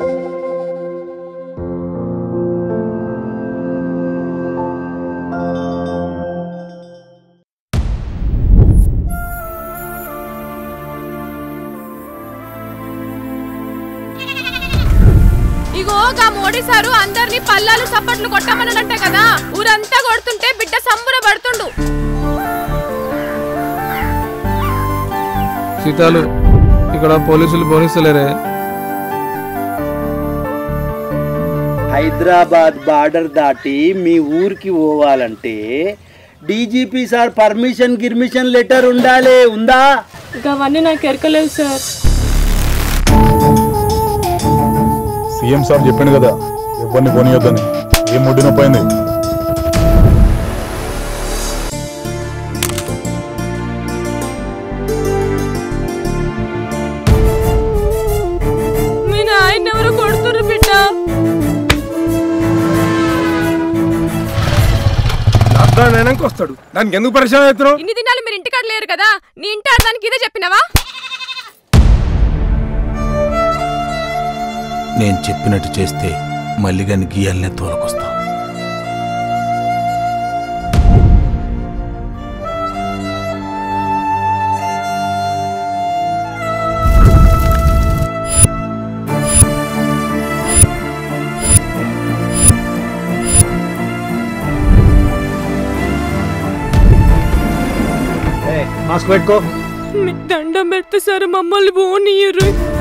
ఇగో గా మోడీ సారు అందరినీ పల్లాలు సప్పట్లు కొట్టమనంటే కదా ఊరంతా కొడుతుంటే బిడ్డ సంబరపడుతుండు సీతాలు ఇక్కడ పోలీసులు పోనిస్తలేరే హైదరాబాద్ బార్డర్ దాటి మీ ఊరికి పోవాలంటే డీజీపీ సార్ పర్మిషన్ గిర్మిషన్ లెటర్ ఉండాలి ఉందా ఇక అవన్నీ నాకు ఎరకలేవు సార్ సీఎం సార్ చెప్పిండు కదా ఎవరిని కొనియొద్దని ఏం ముడ్డి నొప్పి అయింది మీ నాయన ఎవరు కొడుతుర్రు బిడ్డ లాక్డౌన్ అయినాక వస్తాడు దానికి ఎందుకు పరిచయం అవుతున్నావు ఇన్ని దినాలు మీరు ఇంటికాడ లేరు కదా నీ ఇంటి ఆడదానికి ఇదే చెప్పినవా నేను చెప్పినట్టు చేస్తే మల్లిగాని గీయాలనే తోలకొస్తా మాస్క్ పెట్టుకో మీకు దండం పెడితే సార్ మమ్మల్ని పోనీయరు